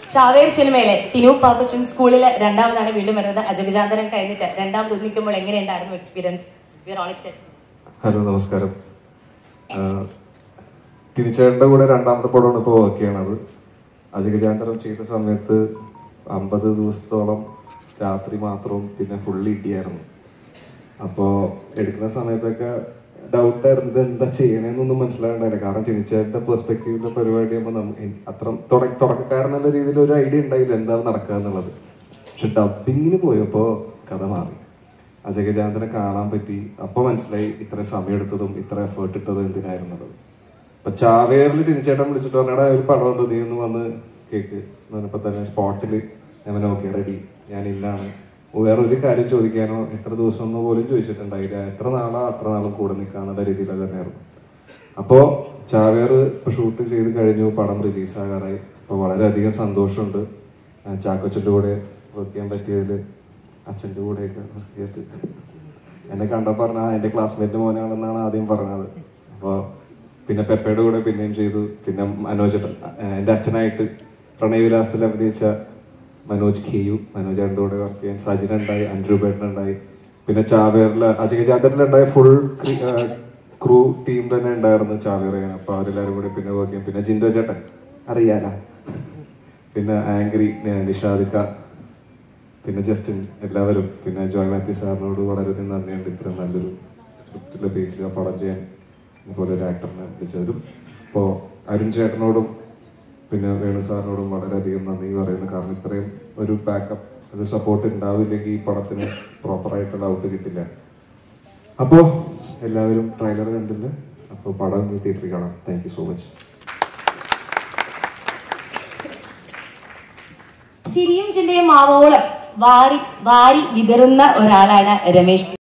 ചാവേർ സിനിമയിലെ ടിനു പാപ്പച്ചൻ സ്കൂളിലെ രണ്ടാമതാണ് വീണ്ടും വരുന്നത് അജഗജാന്തരം കഴിഞ്ഞിട്ട് രണ്ടാമത് ഒന്നിക്കുമ്പോൾ എങ്ങനെയുണ്ടായിരുന്നു experience we are all excited hello നമസ്കാരം തിരിച്ചേട്ടൻ്റെ കൂടെ രണ്ടാമത്തെ പടമാണ് ഇപ്പോൾ വർക്ക് ചെയ്യണത് അജഗജാന്തരം ചെയ്ത സമയത്ത് അമ്പത് ദിവസത്തോളം രാത്രി മാത്രവും പിന്നെ ഫുള്ള് ഇടിയായിരുന്നു അപ്പോൾ എടുക്കുന്ന സമയത്തൊക്കെ ഡൗട്ടായിരുന്നു ഇത് എന്താ ചെയ്യണേന്നൊന്നും മനസ്സിലാകണ്ടായില്ല കാരണം ടിനിച്ചേട്ടൻ്റെ പെർസ്പെക്റ്റീവിലെ പരിപാടി ആകുമ്പോൾ നമുക്ക് അത്ര തുടക്ക തുടക്കക്കാരനെന്ന രീതിയിൽ ഒരു ഐഡിയ ഉണ്ടായില്ല എന്താണ് നടക്കുക എന്നുള്ളത് പക്ഷെ ഡബിങ്ങിന് പോയപ്പോൾ കഥ മാറി അജഗജാന്തനെ കാണാൻ പറ്റി അപ്പോൾ മനസ്സിലായി ഇത്ര സമയം എടുത്തതും ഇത്ര എഫേർട്ട് ഇട്ടതും എന്തിനായിരുന്നത് അപ്പൊ ചാവേറിൽ ടിനിച്ചേട്ടൻ വിളിച്ചിട്ട് പറഞ്ഞാടാ ഒരു പടമുണ്ട് നീ ഒന്ന് വന്ന് കേക്ക് എന്ന് പറഞ്ഞപ്പോ തന്നെ സ്പോട്ടിൽ ഞാൻ ഓക്കെ റെഡി ഞാൻ ഇല്ലാണ് വേറെ ഒരു കാര്യം ചോദിക്കാനോ എത്ര ദിവസം എന്ന് പോലും ചോദിച്ചിട്ടുണ്ടായില്ല എത്ര നാളാ അത്ര നാളും കൂടെ നിൽക്കാന്നുള്ള രീതിയിൽ തന്നെയായിരുന്നു അപ്പോ ചാവേർ ഇപ്പൊ ഷൂട്ട് ചെയ്ത് കഴിഞ്ഞു പടം റിലീസാകാറായി അപ്പൊ വളരെയധികം സന്തോഷമുണ്ട് ആ, ചാക്കോച്ചന്റെ കൂടെ വർക്ക് ചെയ്യാൻ പറ്റിയതിൽ അച്ഛന്റെ കൂടെയൊക്കെ വർക്ക് ചെയ്തിട്ട് എന്നെ കണ്ടപ്പോൾ പറഞ്ഞ എന്റെ ക്ലാസ്മേറ്റ് മോനാണെന്നാണ് ആദ്യം പറഞ്ഞത് അപ്പോൾ പിന്നെ പെപ്പയുടെ കൂടെ പിന്നെയും ചെയ്തു പിന്നെ മനോജ് എൻ്റെ അച്ഛനായിട്ട് പ്രണയവിലാസത്തിൽ അഭിനയിച്ച മനോജ് ഖേയു മനോജ് ചേട്ടൻ്റെ കൂടെ വർക്ക് ചെയ്യാൻ സജിൻ ഉണ്ടായി അൻഡ്രൂബേട്ടൻ ഉണ്ടായി പിന്നെ ചാവേറിൽ അജയ ചാന്തരിലുണ്ടായ ഫുൾ ക്രൂ ടീം തന്നെ ഉണ്ടായിരുന്നു ചാവേർ ചെയ്യാൻ അപ്പൊ അവരെല്ലാവരും കൂടി പിന്നെ വർക്ക് ചെയ്യും പിന്നെ ജിൻഡോ ചേട്ടൻ അറിയാല പിന്നെ ആംഗ്രി നിഷാദിക്ക പിന്നെ ജസ്റ്റിൻ എല്ലാവരും പിന്നെ ജോയ് മാത്യു സാറിനോട് വളരെയധികം നന്ദിയുണ്ട് ഇത്രയും നല്ലൊരു സ്ക്രിപ്റ്റിലെ ബേസിൽ ആ പടം ചെയ്യാൻ ഇതുപോലെ ഒരു ആക്ടറിനെ വിളിച്ചവരും അപ്പോൾ അരുൺ ചേട്ടനോടും പിന്നെ വേണു സാറിനോടും വളരെയധികം നന്ദി പറയുന്നു കാരണം ഇത്രയും ഒരു ബാക്കപ്പ് ഒരു സപ്പോർട്ട് ഉണ്ടാവില്ലെങ്കിൽ ഈ പടത്തിന് പ്രോപ്പറായിട്ടുള്ള ഔട്ട് കിട്ടില്ല അപ്പോൾ എല്ലാവരും ട്രെയിലർ കണ്ടില്ല അപ്പോൾ പടം തിയേറ്ററിൽ കാണാം താങ്ക് യു സോ മച്ച് ചിരിയും ചിന്തയും ആവോളം വാരി വാരി വിതറുന്ന ഒരാളാണ് രമേശ്